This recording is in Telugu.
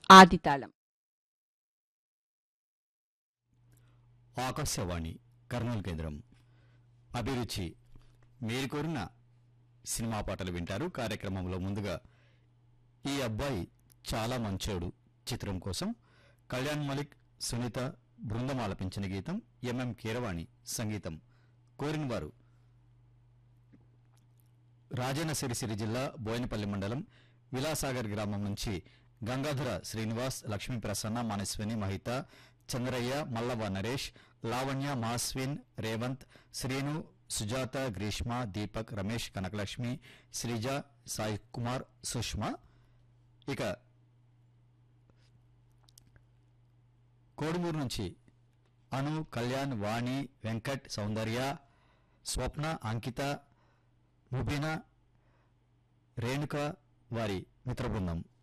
ఆదితాళం ఆకాశవాణి కర్నూలు కేంద్రం అభిరుచి మీరు కోరిన సినిమా పాటలు వింటారు కార్యక్రమంలో ముందుగా ఈ అబ్బాయి చాలా మంచోడు చిత్రం కోసం కళ్యాణ్ మలిక్ సునీత బృందం ఆలపించిన గీతం ఎంఎం కీరవాణి సంగీతం కోరిన వారు రాజన్న సిరిసిరి జిల్లా బోయినపల్లి మండలం విలాసాగర్ గ్రామం నుంచి గంగాధర శ్రీనివాస్ లక్ష్మీ ప్రసన్న మనస్విని మహిత చంద్రయ్య మల్లవ నరేష్ లావణ్య మాస్విన్ రేవంత్ శ్రీను సుజాత గ్రీష్మ దీపక్ రమేష్ కనకలక్ష్మి శ్రీజ సాయి కుమార్ సుష్మా ఇక కోడుమూరు నుంచి అను కళ్యాణ్ వాణి వెంకట్ సౌందర్య స్వప్న అంకిత ముబీనా రేణుక వారి మిత్ర బృందం